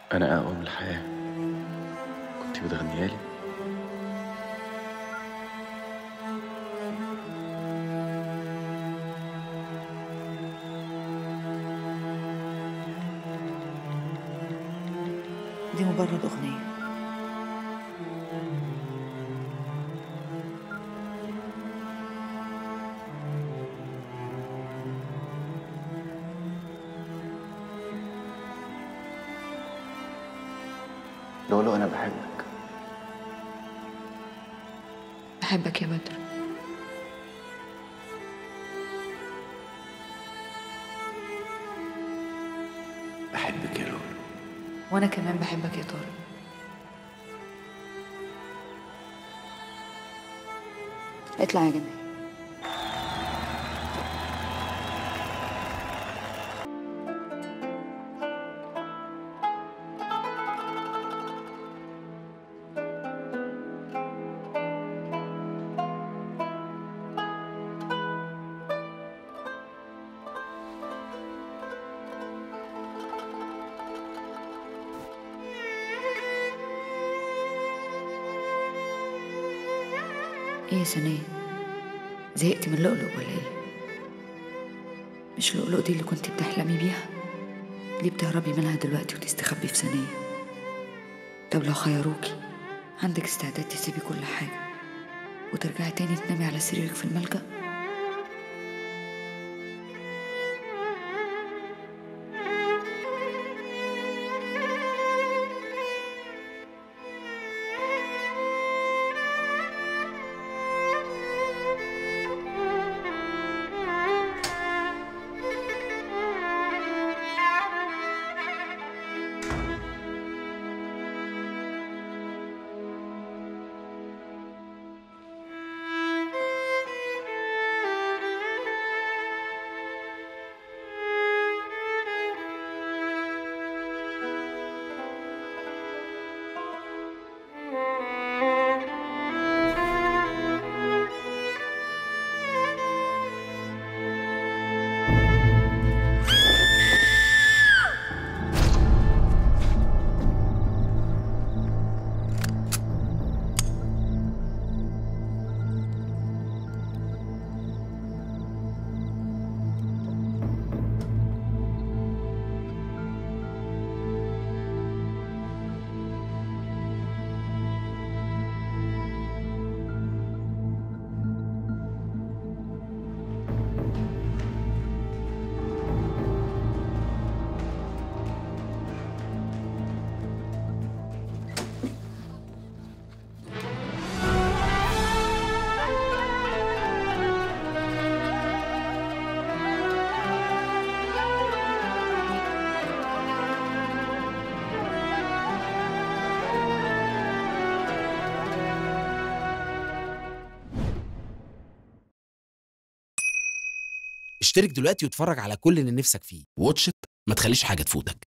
أنا أقوى من الحياة كنت بتغنيها لي دي مجرد أغنية لولو أنا بحبك بحبك يا بدر بحبك يا لولو وأنا كمان بحبك يا طارق اطلع يا جمال ايه يا سنية زهقت من اللؤلؤ ولا ايه مش اللؤلؤ دي اللي كنت بتحلمي بيها ليه بتهربي منها دلوقتي وتستخبي في ثانية طب لو خيروكي عندك استعداد تسيبي كل حاجة وترجعي تاني تنامي على سريرك في الملجأ اشترك دلوقتي واتفرج على كل اللي نفسك فيه واتش إت، ما تخليش حاجة تفوتك